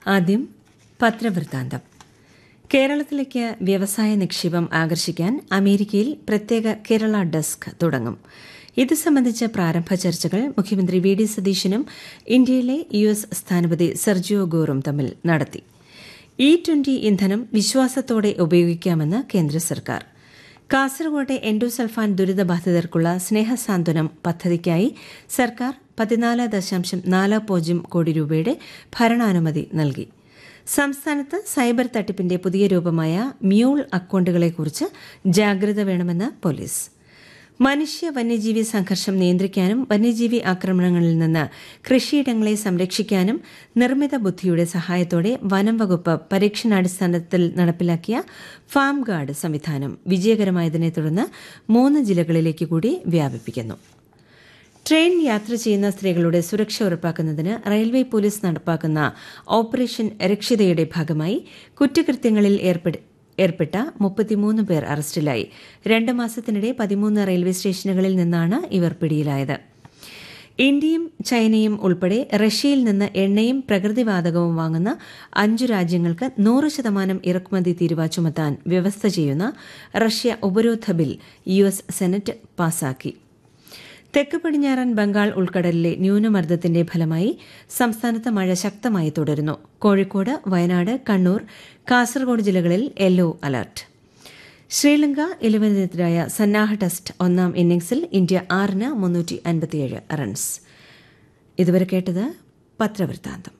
ആദ്യം പത്രവൃത്താന്തം കേരളത്തിലേക്ക് വ്യവസായ നിക്ഷേപം ആകർഷിക്കാൻ അമേരിക്കയിൽ പ്രത്യേക കേരള ഡെസ്ക് തുടങ്ങും ഇത് സംബന്ധിച്ച പ്രാരംഭ ചർച്ചകൾ മുഖ്യമന്ത്രി വി ഡി സതീശനും ഇന്ത്യയിലെ യു എസ് സ്ഥാനപതി സെർജിയോ ഗോറും തമ്മിൽ നടത്തി ഇ ട്വന്റി ഇന്ധനം വിശ്വാസത്തോടെ ഉപയോഗിക്കാമെന്ന് കേന്ദ്ര സർക്കാർ കാസർകോട്ടെ എൻഡോസൾഫാൻ ദുരിതബാധിതർക്കുള്ള സ്നേഹസാന്ത്വനം പദ്ധതിക്കായി സർക്കാർ പതിനാല് ദശാംശം നാല് പൂജ്യം കോടി രൂപയുടെ ഭരണാനുമതി നൽകി സംസ്ഥാനത്ത് സൈബർ തട്ടിപ്പിന്റെ പുതിയ രൂപമായ മ്യൂൾ അക്കൌണ്ടുകളെക്കുറിച്ച് ജാഗ്രത വേണമെന്ന് പോലീസ് മനുഷ്യ വന്യജീവി സംഘർഷം നിയന്ത്രിക്കാനും വന്യജീവി ആക്രമണങ്ങളിൽ നിന്ന് കൃഷിയിടങ്ങളെ സംരക്ഷിക്കാനും നിർമ്മിത ബുദ്ധിയുടെ സഹായത്തോടെ വനം വകുപ്പ് പരീക്ഷണാടിസ്ഥാനത്തിൽ നടപ്പിലാക്കിയ ഫാം ഗാർഡ് സംവിധാനം വിജയകരമായതിനെ തുടർന്ന് മൂന്ന് ജില്ലകളിലേക്ക് കൂടി വ്യാപിപ്പിക്കുന്നു ട്രെയിൻ യാത്ര ചെയ്യുന്ന സ്ത്രീകളുടെ സുരക്ഷ ഉറപ്പാക്കുന്നതിന് റെയിൽവേ പോലീസ് നടപ്പാക്കുന്ന ഓപ്പറേഷൻ രക്ഷിതയുടെ ഭാഗമായി കുറ്റകൃത്യങ്ങളിൽ ഏർപ്പെട്ട മുപ്പത്തിമൂന്ന് പേർ അറസ്റ്റിലായി രണ്ട് മാസത്തിനിടെ പതിമൂന്ന് റെയിൽവേ സ്റ്റേഷനുകളിൽ നിന്നാണ് ഇവർ പിടിയിലായത് ഇന്ത്യയും ചൈനയും ഉൾപ്പെടെ റഷ്യയിൽ നിന്ന് എണ്ണയും പ്രകൃതിവാതകവും വാങ്ങുന്ന അഞ്ചു രാജ്യങ്ങൾക്ക് നൂറ് ശതമാനം ഇറക്കുമതി തീരുവ ചുമത്താൻ വ്യവസ്ഥ ചെയ്യുന്ന റഷ്യ ഉപരോധ ബിൽ യു എസ് സെനറ്റ് പാസാക്കി തെക്ക് പടിഞ്ഞാറൻ ബംഗാൾ ഉൾക്കടലിലെ ന്യൂനമർദ്ദത്തിന്റെ ഫലമായി സംസ്ഥാനത്ത് മഴ ശക്തമായി തുടരുന്നു കോഴിക്കോട് വയനാട് കണ്ണൂർ കാസർഗോഡ് ജില്ലകളിൽ യെല്ലോ അലർട്ട് ശ്രീലങ്ക ഇലവനെതിരായ സന്നാഹ ടെസ്റ്റ് ഒന്നാം ഇന്നിംഗ്സിൽ ഇന്ത്യ ആറിന് മുന്നൂറ്റി അൻപത്തിയേഴ് റൺസ് ഇതുവരെ കേട്ടത് പത്രവൃത്താന്തം